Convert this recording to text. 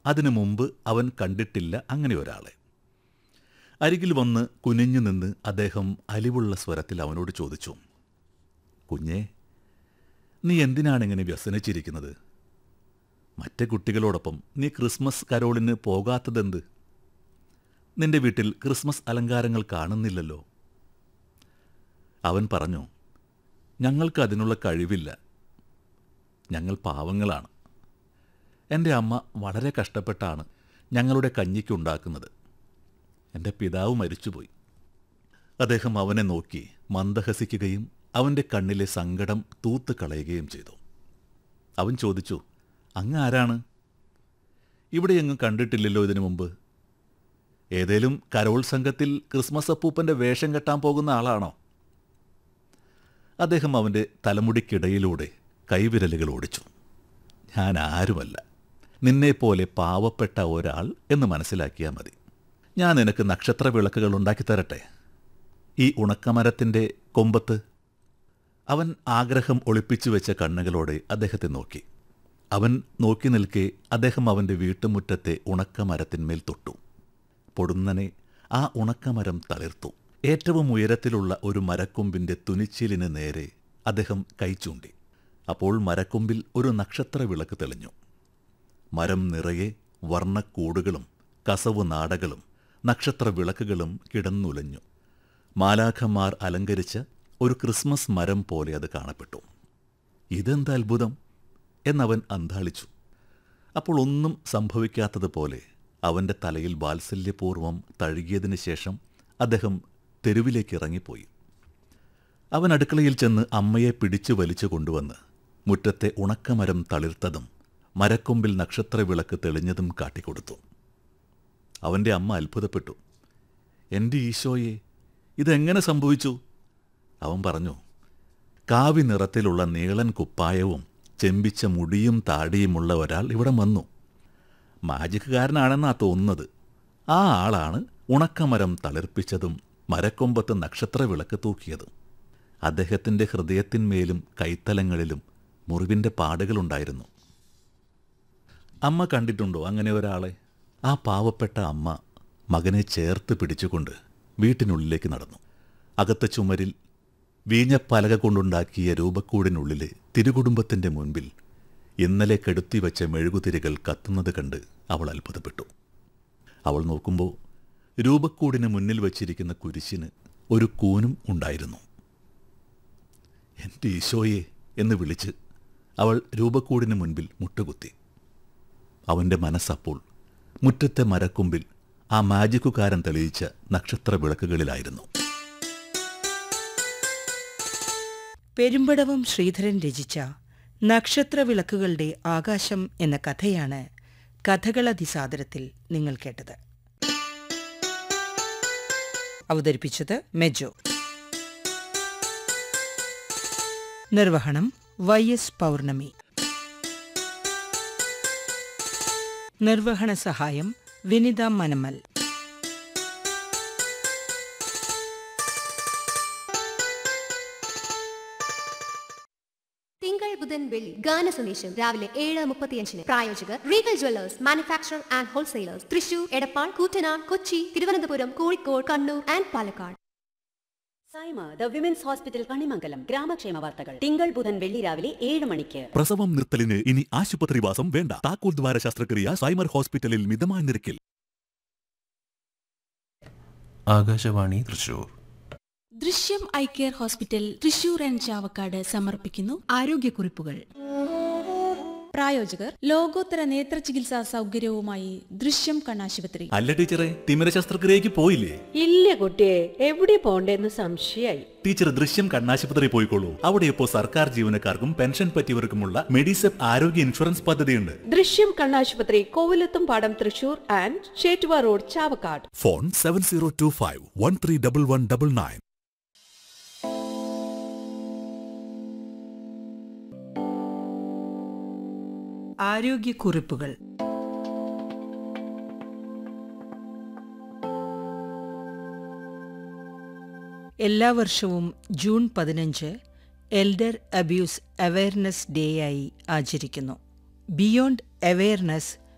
അതിനു മുമ്പ് അവൻ കണ്ടിട്ടില്ല അങ്ങനെ ഒരാളെ അരികിൽ വന്ന് കുനിഞ്ഞു നിന്ന് അദ്ദേഹം അലിവുള്ള സ്വരത്തിൽ അവനോട് ചോദിച്ചു കുഞ്ഞേ നീ എന്തിനാണ് ഇങ്ങനെ വ്യസനിച്ചിരിക്കുന്നത് മറ്റേ കുട്ടികളോടൊപ്പം നീ ക്രിസ്മസ് കരോളിന് പോകാത്തതെന്ത് നിന്റെ വീട്ടിൽ ക്രിസ്മസ് അലങ്കാരങ്ങൾ കാണുന്നില്ലല്ലോ അവൻ പറഞ്ഞു ഞങ്ങൾക്ക് അതിനുള്ള കഴിവില്ല ഞങ്ങൾ പാവങ്ങളാണ് എൻ്റെ അമ്മ വളരെ കഷ്ടപ്പെട്ടാണ് ഞങ്ങളുടെ കഞ്ഞിക്കുണ്ടാക്കുന്നത് എൻ്റെ പിതാവ് മരിച്ചുപോയി അദ്ദേഹം അവനെ നോക്കി മന്ദഹസിക്കുകയും അവൻ്റെ കണ്ണിലെ സങ്കടം തൂത്ത് കളയുകയും ചെയ്തു അവൻ ചോദിച്ചു അങ്ങ് ആരാണ് ഇവിടെ എങ്ങും കണ്ടിട്ടില്ലല്ലോ ഇതിനു മുമ്പ് ഏതേലും കരോൾ സംഘത്തിൽ ക്രിസ്മസ് അപ്പൂപ്പൻ്റെ വേഷം കെട്ടാൻ പോകുന്ന ആളാണോ അദ്ദേഹം അവൻ്റെ തലമുടിക്കിടയിലൂടെ കൈവിരലുകൾ ഓടിച്ചു ഞാൻ ആരുമല്ല നിന്നെപ്പോലെ പാവപ്പെട്ട ഒരാൾ എന്ന് മനസ്സിലാക്കിയാൽ മതി ഞാൻ നിനക്ക് നക്ഷത്ര വിളക്കുകൾ ഉണ്ടാക്കി തരട്ടെ ഈ ഉണക്കമരത്തിൻ്റെ കൊമ്പത്ത് അവൻ ആഗ്രഹം ഒളിപ്പിച്ചു വെച്ച കണ്ണുകളോടെ അദ്ദേഹത്തെ നോക്കി അവൻ നോക്കി നിൽക്കെ അദ്ദേഹം അവൻ്റെ വീട്ടുമുറ്റത്തെ ഉണക്കമരത്തിന്മേൽ തൊട്ടു പൊടുന്നനെ ആ ഉണക്കമരം തളിർത്തു ഏറ്റവും ഉയരത്തിലുള്ള ഒരു മരക്കൊമ്പിന്റെ തുനിച്ചിലിന് നേരെ അദ്ദേഹം കൈ ചൂണ്ടി അപ്പോൾ മരക്കൊമ്പിൽ ഒരു നക്ഷത്ര വിളക്ക് തെളിഞ്ഞു മരം നിറയെ വർണ്ണക്കൂടുകളും കസവു നാടകളും നക്ഷത്ര വിളക്കുകളും കിടന്നുലഞ്ഞു മാലാഖമാർ അലങ്കരിച്ച ഒരു ക്രിസ്മസ് മരം പോലെ അത് കാണപ്പെട്ടു ഇതെന്ത് അത്ഭുതം എന്നവൻ അന്താളിച്ചു അപ്പോൾ ഒന്നും സംഭവിക്കാത്തതുപോലെ അവൻ്റെ തലയിൽ വാത്സല്യപൂർവ്വം തഴുകിയതിനു ശേഷം അദ്ദേഹം തെരുവിലേക്ക് ഇറങ്ങിപ്പോയി അവൻ അടുക്കളയിൽ ചെന്ന് അമ്മയെ പിടിച്ചു വലിച്ചു കൊണ്ടുവന്ന് മുറ്റത്തെ ഉണക്കമരം തളിർത്തതും മരക്കൊമ്പിൽ നക്ഷത്രവിളക്ക് തെളിഞ്ഞതും കാട്ടിക്കൊടുത്തു അവൻ്റെ അമ്മ അത്ഭുതപ്പെട്ടു എൻ്റെ ഈശോയെ ഇതെങ്ങനെ സംഭവിച്ചു അവൻ പറഞ്ഞു കാവി നിറത്തിലുള്ള നീളൻ കുപ്പായവും ചെമ്പിച്ച മുടിയും താടിയുമുള്ള ഒരാൾ ഇവിടെ വന്നു മാജിക്കുകാരനാണെന്നാ തോന്നുന്നത് ആ ആളാണ് ഉണക്കമരം തളിർപ്പിച്ചതും മരക്കൊമ്പത്ത് നക്ഷത്രവിളക്ക് തൂക്കിയതും അദ്ദേഹത്തിൻ്റെ ഹൃദയത്തിന്മേലും കൈത്തലങ്ങളിലും മുറിവിൻ്റെ പാടുകളുണ്ടായിരുന്നു അമ്മ കണ്ടിട്ടുണ്ടോ അങ്ങനെ ഒരാളെ ആ പാവപ്പെട്ട അമ്മ മകനെ ചേർത്ത് പിടിച്ചുകൊണ്ട് വീട്ടിനുള്ളിലേക്ക് നടന്നു അകത്ത ചുമരിൽ വീഞ്ഞപ്പലക കൊണ്ടുണ്ടാക്കിയ രൂപക്കൂടിനുള്ളിലെ തിരുകുടുംബത്തിൻ്റെ മുൻപിൽ ഇന്നലെ കെടുത്തി വെച്ച മെഴുകുതിരികൾ കത്തുന്നത് കണ്ട് അവൾ അത്ഭുതപ്പെട്ടു അവൾ നോക്കുമ്പോൾ രൂപക്കൂടിന് മുന്നിൽ വച്ചിരിക്കുന്ന കുരിശിന് ഒരു കൂനും ഉണ്ടായിരുന്നു എൻ്റെ ഈശോയെ എന്ന് വിളിച്ച് അവൾ രൂപക്കൂടിന് മുൻപിൽ മുട്ടുകുത്തി അവൻ്റെ മനസ്സപ്പോൾ മുറ്റത്തെ മരക്കൊമ്പിൽ ആ മാജിക്കുകാരൻ തെളിയിച്ച നക്ഷത്ര വിളക്കുകളിലായിരുന്നു പെരുമ്പടവം ശ്രീധരൻ രചിച്ച നക്ഷത്രവിളക്കുകളുടെ ആകാശം എന്ന കഥയാണ് കഥകളതിസാദരത്തിൽ നിങ്ങൾ കേട്ടത് അവതരിപ്പിച്ചത് മെജോ നിർവഹണം വൈ എസ് പൗർണമി നിർവഹണ സഹായം വിനിത മനമൽ തിങ്കൾ ബുധൻ വെള്ളി ഗാന സന്ദേശം രാവിലെ ഏഴ് മുപ്പത്തിയഞ്ചിന് പ്രായോജകർ Regal jewellers manufacture and wholesalers Thrissur Edappal Koottanad Kochi Thiruvananthapuram Kozhikode Kannur and Palakkad Saima the women's hospital Kanimangalam ഗ്രാമക്ഷേമ വാർത്തകൾ തിങ്കൾ ബുധൻ വെള്ളി രാവിലെ ഏഴ് മണിക്ക് പ്രസവം നിർത്തലിന് ഇനി ആശുപത്രിവാസം വേണ്ട താക്കോൽ ദ്വാര ശസ്ത്രക്രിയ സൈമർ ഹോസ്പിറ്റലിൽ മിതമായ നിരക്കിൽ Akashvani Thrissur Drishyam eye care hospital Thrissur and Chavakkad സമർപ്പിക്കുന്നു ആരോഗ്യക്കുറിപ്പുകൾ പ്രായോജകർ ലോകോത്തര നേത്ര ചികിത്സാ സൗകര്യവുമായി ദൃശ്യം കണ്ണാശുപത്രി അല്ല ടീച്ചറെ തിമിര ശസ്ത്രക്രിയക്ക് പോയില്ലേ ഇല്ല കുട്ടിയെ എവിടെ പോണ്ടേന്ന് സംശയായി ടീച്ചർ ദൃശ്യം കണ്ണാശുപത്രി പോയിക്കോളൂ അവിടെ ഇപ്പോൾ സർക്കാർ ജീവനക്കാർക്കും പെൻഷൻ പറ്റിയവർക്കുമുള്ള മെഡിസെപ് ആരോഗ്യ ഇൻഷുറൻസ് പദ്ധതിയുണ്ട് ദൃശ്യം കണ്ണാശുപത്രി കോവിലത്തും പാടം Thrissur and Chettuva road Chavakkad phone seven zero two five one three double one double nine ആരോഗ്യക്കുറിപ്പുകൾ എല്ലാ വർഷവും ജൂൺ പതിനഞ്ച് എൽഡർ അബ്യൂസ് അവയർനെസ് ഡേയായി ആചരിക്കുന്നു ബിയോണ്ട് അവയർനെസ്